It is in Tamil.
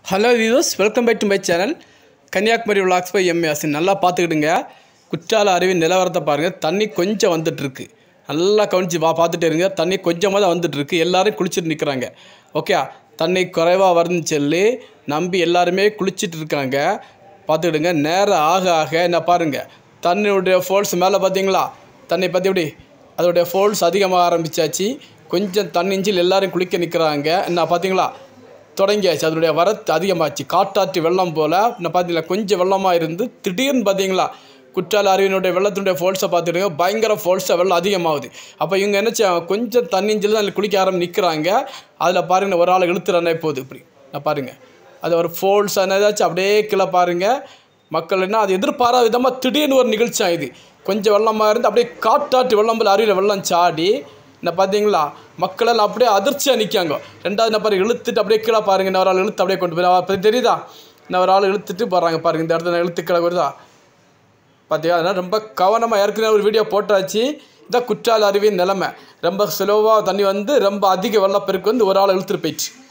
hello views welcome back to my channel Kanniyakumari vlogs by M A S நல்லா பார்த்துக்கிடுங்க குற்றால அருவி நிலவரத்தை பாருங்கள் தண்ணி கொஞ்சம் வந்துட்டுருக்கு நல்லா கவனிச்சு வா பார்த்துட்டே இருங்க தண்ணி கொஞ்சமாக தான் வந்துட்டுருக்கு எல்லாரும் குளிச்சுட்டு நிற்கிறாங்க ஓகே தண்ணி குறைவாக வருதுன்னு சொல்லி நம்பி எல்லாருமே குளிச்சுட்டு இருக்காங்க பார்த்துக்கிடுங்க நேரம் ஆக ஆக என்ன பாருங்கள் தண்ணியுடைய ஃபோல்ஸ் மேலே பார்த்தீங்களா தண்ணி பார்த்து எப்படி அதோடைய ஃபோல்ஸ் அதிகமாக ஆரம்பிச்சாச்சு கொஞ்சம் தண்ணிஞ்சில் எல்லாரும் குளிக்க நிற்கிறாங்க என்ன பார்த்தீங்களா தொடங்கியாச்சு அதனுடைய வரத்து அதிகமாச்சு காட்டாற்று வெள்ளம் போல் நான் பார்த்தீங்களா கொஞ்சம் வெள்ளமாக இருந்து திடீர்னு பார்த்தீங்களா குற்றால அருவியினுடைய வெள்ளத்தினுடைய ஃபோல்ஸை பார்த்துட்டுங்க பயங்கர ஃபோல்ஸாக வெள்ளம் அதிகமாகுது அப்போ இவங்க என்ன செய்ய கொஞ்சம் தண்ணிஞ்சில் தான் குளிக்க ஆரம்பி நிற்கிறாங்க அதில் பாருங்க ஒரு ஆள் இழுத்துறானே போகுது இப்படி நான் பாருங்கள் அது ஒரு ஃபோல்ஸ் ஏதாச்சும் அப்படியே கீழே பாருங்கள் மக்கள் என்ன அது எதிர்பாராத விதமாக திடீர்னு ஒரு நிகழ்ச்சி ஆகுது கொஞ்சம் வெள்ளமாக இருந்து அப்படியே காட்டாற்று வெள்ளம் போல் அருவியில் வெள்ளம் சாடி என்ன பார்த்தீங்களா மக்கள் எல்லாம் அப்படியே அதிர்ச்சியாக நிற்காங்க ரெண்டாவது நபர் இழுத்துட்டு அப்படியே கீழே பாருங்க இன்னொரு ஆள் இழுத்து அப்படியே கொண்டு போய் அப்போ தெரியுதா இன்னொரு ஆள் இழுத்துட்டு போகிறாங்க பாருங்க இந்த இடத்துல இழுத்து கீழே வருதா பார்த்தீங்களா அதனால் ரொம்ப கவனமாக ஏற்கனவே ஒரு வீடியோ போட்டாச்சு இதான் குற்றால அருவியின் நிலைமை ரொம்ப ஸ்லோவாக தண்ணி வந்து ரொம்ப அதிக வெள்ளப்பெருக்கு வந்து ஒரு ஆள் இழுத்துட்டு போயிடுச்சு